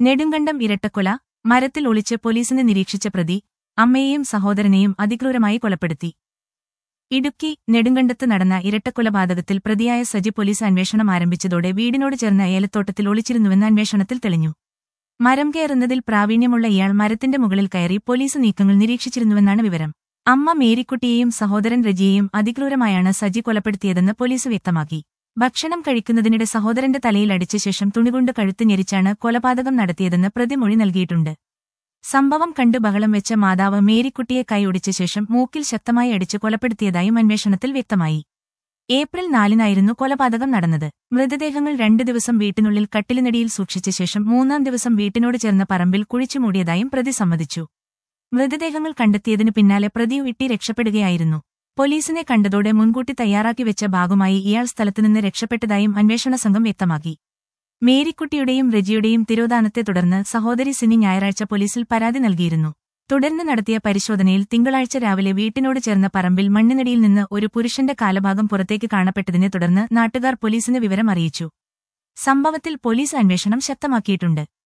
നെടുങ്കണ്ടം ഇരട്ടക്കൊല മരത്തിൽ ഒളിച്ച് പോലീസിനെ നിരീക്ഷിച്ച പ്രതി അമ്മയെയും സഹോദരനെയും അതിക്രൂരമായി കൊലപ്പെടുത്തി ഇടുക്കി നെടുങ്കണ്ടത്ത് നടന്ന ഇരട്ടക്കൊലപാതകത്തിൽ പ്രതിയായ സജി പോലീസ് അന്വേഷണം ആരംഭിച്ചതോടെ വീടിനോട് ചേർന്ന ഏലത്തോട്ടത്തിൽ ഒളിച്ചിരുന്നുവെന്ന് അന്വേഷണത്തിൽ തെളിഞ്ഞു മരം കയറുന്നതിൽ പ്രാവീണ്യമുള്ള ഇയാൾ മരത്തിന്റെ മുകളിൽ കയറി പോലീസ് നീക്കങ്ങൾ നിരീക്ഷിച്ചിരുന്നുവെന്നാണ് വിവരം അമ്മ മേരിക്കുട്ടിയെയും സഹോദരൻ രജിയെയും അതിക്രൂരമായാണ് സജി കൊലപ്പെടുത്തിയതെന്ന് പോലീസ് വ്യക്തമാക്കി ഭക്ഷണം കഴിക്കുന്നതിനിടെ സഹോദരന്റെ തലയിൽ അടിച്ച ശേഷം തുണികൊണ്ട് കഴുത്ത് ഞെരിച്ചാണ് കൊലപാതകം നടത്തിയതെന്ന് പ്രതി മൊഴി നൽകിയിട്ടുണ്ട് സംഭവം കണ്ട് ബഹളം വെച്ച മാതാവ് മേരിക്കുട്ടിയെ കൈയൊടിച്ച ശേഷം മൂക്കിൽ ശക്തമായി അടിച്ച് കൊലപ്പെടുത്തിയതായും അന്വേഷണത്തിൽ വ്യക്തമായി ഏപ്രിൽ നാലിനായിരുന്നു കൊലപാതകം നടന്നത് മൃതദേഹങ്ങൾ രണ്ടു ദിവസം വീട്ടിനുള്ളിൽ കട്ടിലിനടിയിൽ സൂക്ഷിച്ച ശേഷം മൂന്നാം ദിവസം വീട്ടിനോട് ചേർന്ന പറമ്പിൽ കുഴിച്ചു മൂടിയതായും പ്രതി സമ്മതിച്ചു മൃതദേഹങ്ങൾ കണ്ടെത്തിയതിനു പിന്നാലെ പ്രതി വിട്ടി രക്ഷപ്പെടുകയായിരുന്നു പോലീസിനെ കണ്ടതോടെ മുൻകൂട്ടി തയ്യാറാക്കി വെച്ച ഭാഗമായി ഇയാൾ സ്ഥലത്തുനിന്ന് രക്ഷപ്പെട്ടതായും അന്വേഷണ സംഘം വ്യക്തമാക്കി മേരിക്കുട്ടിയുടെയും റെജിയുടെയും തിരോധാനത്തെ തുടർന്ന് സഹോദരി സിനി ഞായറാഴ്ച പോലീസിൽ പരാതി നൽകിയിരുന്നു തുടർന്ന് നടത്തിയ പരിശോധനയിൽ തിങ്കളാഴ്ച രാവിലെ വീട്ടിനോട് ചേർന്ന പറമ്പിൽ മണ്ണിനടിയിൽ നിന്ന് ഒരു പുരുഷന്റെ കാലഭാഗം പുറത്തേക്ക് കാണപ്പെട്ടതിനെ തുടർന്ന് നാട്ടുകാർ പോലീസിന് വിവരം അറിയിച്ചു സംഭവത്തിൽ പോലീസ് അന്വേഷണം ശക്തമാക്കിയിട്ടുണ്ട്